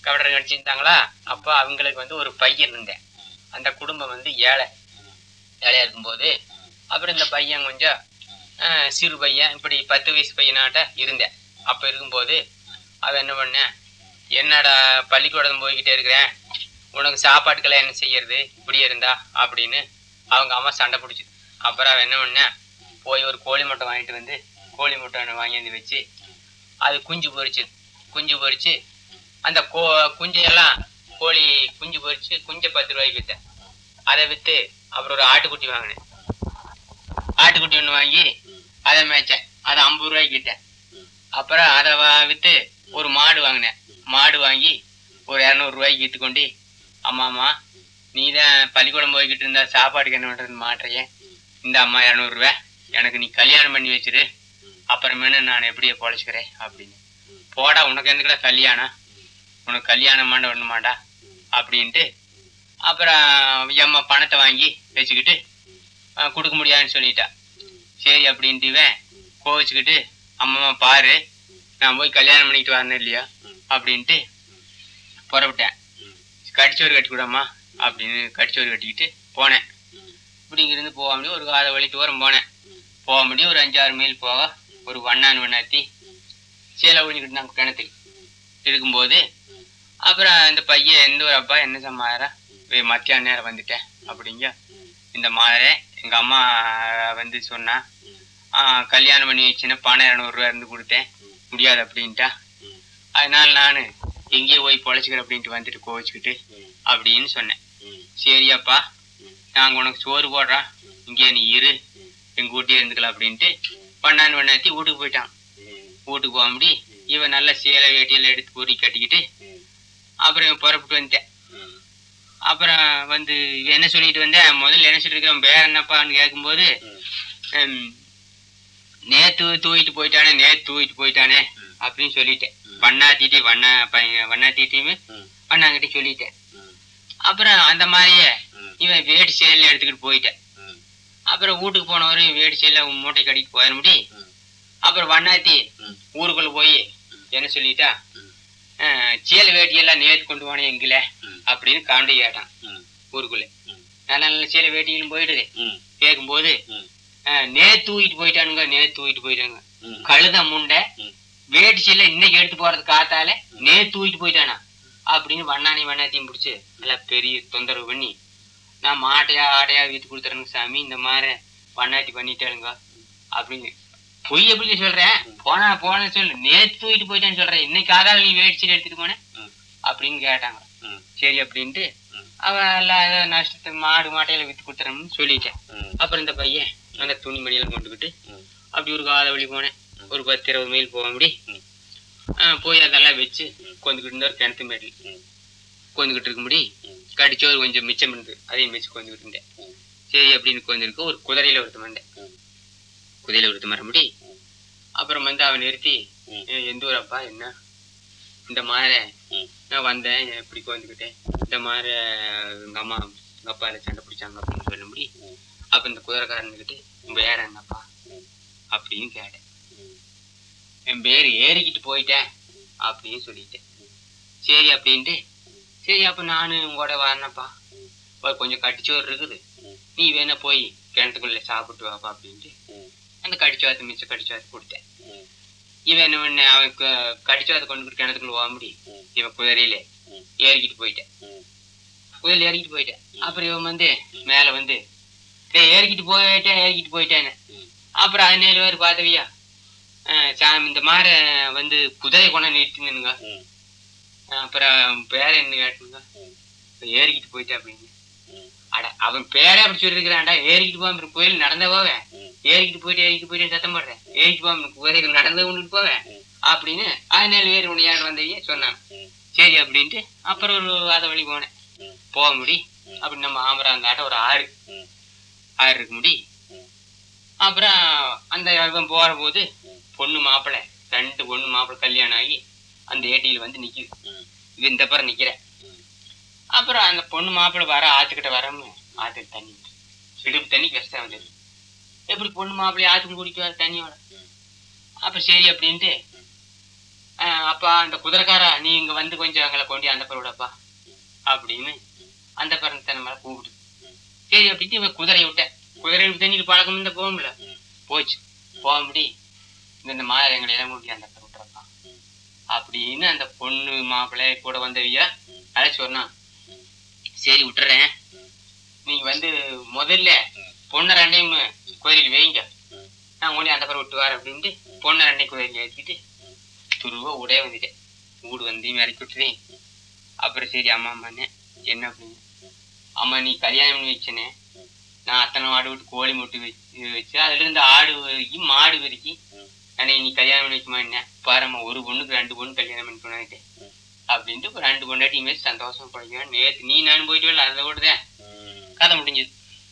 கவடரை நடிச்சிருந்தாங்களா அப்போ அவங்களுக்கு வந்து ஒரு பையன் இருந்தேன் அந்த குடும்பம் வந்து ஏழை ஏழையா இருக்கும்போது அப்புறம் இந்த பையன் கொஞ்சம் ஆஹ், சிறு பையன் இப்படி பத்து வயசு பையனாட்ட இருந்தேன் அப்போ இருக்கும்போது அவன் என்ன பண்ணேன் என்னடா பள்ளிக்கூடம் போய்கிட்டே இருக்கிறேன் உனக்கு சாப்பாட்டுக்கெல்லாம் என்ன செய்யறது இப்படியே இருந்தா அப்படின்னு அவங்க அம்மா சண்டை பிடிச்சி அப்புறம் அவன் என்ன பண்ணேன் போய் ஒரு கோழி முட்டை வாங்கிட்டு வந்து கோழி முட்டை ஒன்று வாங்கி வந்து வச்சு அது குஞ்சு பொரிச்சு குஞ்சு பொரிச்சு அந்த கோ குஞ்சையெல்லாம் கோழி குஞ்சு பொரிச்சு குஞ்சை பத்து ரூபாய்க்கு விற்றேன் அதை விற்று அப்புறம் ஒரு ஆட்டுக்குட்டி வாங்கினேன் ஆட்டுக்குட்டி ஒன்று வாங்கி அதை மேய்ச்சேன் அதை ஐம்பது ரூபாய்க்கு விற்றேன் அப்புறம் அதை வா- விற்று ஒரு மாடு வாங்கினேன் மாடு வாங்கி ஒரு இரநூறுவாய்க்கு விற்று கொண்டு அம்மா அம்மா நீ தான் பள்ளிக்கூடம் போய்கிட்டு இருந்தா சாப்பாடுக்கு என்ன பண்ணுறது மாட்டுறையே இந்த அம்மா இரநூறுவா எனக்கு நீ கல்யாணம் பண்ணி வச்சிரு அப்புறமேனு நான் எப்படியே பொழைச்சிக்கிறேன் அப்படின்னு போடா உனக்கு எதுக்குடா கல்யாணம் உனக்கு கல்யாணம் மாண்ட ஒண்ணு மாண்டா அப்படின்ட்டு அப்புறம் எம்மா பணத்தை வாங்கி வச்சுக்கிட்டு அஹ், கொடுக்க முடியாதுன்னு சொல்லிட்டா சரி அப்படின்ட்டு இவன் கோவிச்சுக்கிட்டு அம்மா பாரு நான் போய் கல்யாணம் பண்ணிக்கிட்டு வரணும் இல்லையா அப்படின்ட்டு புறப்பட்டேன் கடிச்சோறு கட்டிக்கூடாமா அப்படின்னு கடிச்சோறு கட்டிக்கிட்டு போனேன் இப்படி இங்கிருந்து போக முடியும் ஒரு காலை வழி தூரம் போனேன் போக முடியும் ஒரு அஞ்சாறு மைல் போக ஒரு வண்ணான் வண்ணாத்தி சேலை ஊழிக்கிட்டு நாங்கள் கிணத்துக்கு இருக்கும்போது அப்புறம் இந்த பையன் எந்த ஒரு அப்பா என்ன சமாதாரம் மத்தியான நேரம் வந்துட்டேன் அப்படிங்க இந்த மாதிரி எங்கள் அம்மா வந்து சொன்னா "ஆ, கல்யாணம் பண்ணி வச்சுன்னா பணம் இரநூறுவா இருந்து கொடுத்தேன் முடியாது அப்படின்ட்டா அதனால நான் எங்கேயோ போய் பொழைச்சிக்கிறேன் அப்படின்ட்டு வந்துட்டு கோவிச்சுக்கிட்டு அப்படின்னு சொன்னேன் சரியாப்பா நாங்கள் உனக்கு சோறு போடுறோம் இங்கே நீ இரு எங்கள் வீட்டே இருந்துக்கலாம் அப்படின்ட்டு பண்ணான்னு பண்ணாத்தி வீட்டுக்கு போயிட்டான் வீட்டுக்கு போக முடி இவன் நல்ல சேலை வேட்டியெல்லாம் எடுத்து பொறி கட்டிக்கிட்டு அப்புறம் இவன் புறப்பட்டு வந்துட்டேன் அப்புறம் வந்து இவன் என்ன சொல்லிட்டு வந்தேன் முதல்ல என்ன சொல்லிட்டு இருக்கேன் வேற என்னப்பான்னு கேட்கும்போது ஹம், நேத்து தூக்கிட்டு போயிட்டானே நேத்து தூக்கிட்டு போயிட்டானே அப்படின்னு சொல்லிட்டேன் வண்ணாத்திட்டி வண்ணா பையன் வண்ணாத்திட்டியுமே வண்ணாங்கிட்ட சொல்லிட்டேன் அப்புறம் அந்த மாதிரியே இவன் வேட்டி சேலையில எடுத்துக்கிட்டு போயிட்டேன் அப்புறம் வீட்டுக்கு போனவரும் வேட்டி சேலை மூட்டை கட்டிட்டு போயிட முடி அப்புறம் வண்ணாத்தி ஊருக்குள்ள போய் என்ன சொல்லிட்டா அஹ், சேலை வேட்டியெல்லாம் நேத்து கொண்டு போனேன் எங்கில அப்படின்னு காண்டி கேட்டான் ஊருக்குள்ள நல்ல நல்ல சேலை வேட்டிகளும் போயிடுது கேட்கும்போது அஹ், நேத்து தூக்கிட்டு போயிட்டானுங்க நேத்து தூக்கிட்டு போயிட்டாங்க கழுத முண்டை வேட்டி சேலை இன்னைக்கு எடுத்து போறது காத்தால நேத்து தூக்கிட்டு போயிட்டானா அப்படின்னு வண்ணானி வண்ணாத்தையும் பிடிச்சி நல்லா பெரிய தொந்தரவு பண்ணி நான் மாட்டையா ஆட்டையா வீட்டு கொடுத்துறேங்க சாமி இந்த மாதிரி வண்ணாட்டி பண்ணிட்டாளுங்க அப்படின்னு பொய் எப்படி சொல்றேன் போனா போன சொல்லு நேத்து தூக்கிட்டு போயிட்டேன்னு சொல்றேன் இன்னைக்கு காதால நீ வேடிச்சு எடுத்துட்டு போனேன் அப்படின்னு கேட்டாங்க சரி அப்படின்ட்டு அவன் எல்லாம் ஏதோ நஷ்டத்தை மாடு மாட்டையில வித்து கொடுத்துறேன்னு சொல்லிட்டேன் அப்புறம் இந்த பையன் அந்த துணி மணியெல்லாம் கொண்டுக்கிட்டு அப்படி ஒரு காத வழி போனேன் ஒரு பத்து இருபது மைல் போக முடி போய் அதெல்லாம் வச்சு கொந்துக்கிட்டு இருந்த ஒரு கிணத்து மேட்டில் கொந்துக்கிட்டு இருக்க முடி கடிச்சோறு கொஞ்சம் மிச்சம் இருந்தது அதையும் வச்சு கொந்துக்கிட்டு இருந்தேன் சரி அப்படின்னு கொந்திருக்கு ஒரு குதிரையில ஒருத்த வந்தேன் குதிரையில ஒருத்த மர முடி அப்புறம் வந்து அவன் நிறுத்தி "ஏய், எந்த ஊர் அப்பா என்ன இந்த மாதிரி நான் வந்தேன் இப்படி கொந்துக்கிட்டேன் இந்த மாதிரி எங்க அம்மா எங்க அப்பா எல்லாம் சண்டை பிடிச்சாங்க அப்படின்னு சொல்ல முடி அப்ப இந்த குதிரைக்காரனுக்கிட்டு உங்க வேற என்னப்பா அப்படின்னு கேட்டேன் என் பேர் ஏறிக்கிட்டு போயிட்டேன் அப்படின்னு சொல்லிட்டேன் சரி அப்படின்ட்டு சரி அப்ப நானு உங்களோட வரேனப்பா ஒரு கொஞ்சம் கடிச்சோறு இருக்குது நீ வேணா போய் கிணத்துக்குள்ள சாப்பிட்டு வாப்பா அப்படின்ட்டு அந்த கடிச்சோத்து மிச்சம் கடிச்சோத்து கொடுத்தேன் இவன் என்ன பண்ண அவன் க- கடிச்சோத்தை கொண்டு கிணத்துக்குள்ள போக முடி இவன் குதிரையில ஏறிக்கிட்டு போயிட்டேன் குதிரையில ஏறிக்கிட்டு போயிட்டேன் அப்புறம் இவன் வந்து மேல வந்து "டேய், ஏறிக்கிட்டு போயிட்டேன் ஏறிக்கிட்டு போயிட்டேன்னு அப்புறம் பதினேழு பேர் பார்த்தவியா சாமி இந்த மாதிரி வந்து குதிரை கொண்டு நிறுத்தினுங்க அப்புறம் பேர என்ன கேட்டுங்க ஏறிக்கிட்டு போயிட்டேன் அப்படின்னு அட அவன் பேரே அப்படி சொல்லிருக்கிறான்டா ஏறிக்கிட்டு போவான் கோயில் நடந்த போவேன் ஏறிக்கிட்டு போயிட்டு ஏறிக்கிட்டு போயிட்டு சத்தம் போடுறேன் ஏறிக்கிட்டு போவான் குதிரைகள் நடந்து கொண்டுட்டு போவேன் அப்படின்னு பதினேழு பேர் உடையாடு வந்தவங்க சொன்னாங்க சரி அப்படின்ட்டு அப்புறம் ஒரு அதை வழி போனேன் போக முடி அப்படி நம்ம ஆமராங்காட்ட ஒரு ஆறு ஆறு இருக்க முடி அப்புறம் அந்த இவன் போற போது பொண்ணு மாப்பிள்ளை ரெண்டு பொண்ணு மாப்பிள்ளை கல்யாணம் ஆகி அந்த ஏட்டியில் வந்து நிக்குது இது இந்த பக்கம் நிக்கிறேன் அப்புறம் அந்த பொண்ணு மாப்பிள்ளை வர ஆத்துக்கிட்ட வரமு ஆத்துக்கு தண்ணி இடுப்பு தண்ணி கஷ்டம் வந்தது எப்படி பொண்ணு மாப்பிள்ளை ஆத்துக்கு கூட்டிட்டு வர தண்ணியோட அப்ப சரி அப்படின்ட்டு ஆஹ் அப்பா அந்த குதிரைக்காரா நீ இங்க வந்து கொஞ்சம் எங்களை கொண்டு அந்த பேர் விடப்பா அப்படின்னு அந்த பேரன் தன்னை மேல கூப்பிடு சரி அப்படின்ட்டு இவன் குதிரையை விட்டேன் குதிரையை விட்டு தண்ணிட்டு பழக்கம் இருந்தா போக முடியல போச்சு போக முடி இந்த இந்த மாதிரி எங்களை எல்லாம் கூட்டி அந்த பேர் விட்டுறப்பா அப்படின்னு அந்த பொண்ணு மாப்பிள்ளை கூட வந்தவிய அழைச்சி சொன்னான் சரி விட்டுறேன் நீங்க வந்து முதல்ல பொண்ணை ரெண்டையும் கோயிலுக்கு வைங்க நான் ஒண்ணு அந்த பேர் விட்டு வரேன் அப்படின்ட்டு பொண்ணை ரெண்டையும் கோயிலுக்கு ஏற்றிக்கிட்டு துருவ உடைய வந்துட்டேன் வீடு வந்து இறக்கி விட்டுறேன் அப்புறம் சரி அம்மா அம்மாண்ணே என்ன அப்படின்னு அம்மா நீ கல்யாணம் பண்ணி வச்சனே நான் அத்தனை ஆடு விட்டு கோழி முட்டு வச்சு வச்சு அதுல இருந்து ஆடு வரைக்கும் மாடு வரைக்கும் அன்னைக்கு நீ கல்யாணம் பண்ணி வைக்குமா என்ன பாரும்மா ஒரு பொண்ணுக்கு ரெண்டு பொண்ணு கல்யாணம் பண்ணி போனாயிட்டேன் அப்படின்ட்டு இப்ப ரெண்டு பொண்டாட்டியுமே சந்தோஷம் படிக்கிறேன் நேத்து நீ நானும் போயிட்டு வரல அதை விடுதேன் கதை முடிஞ்சது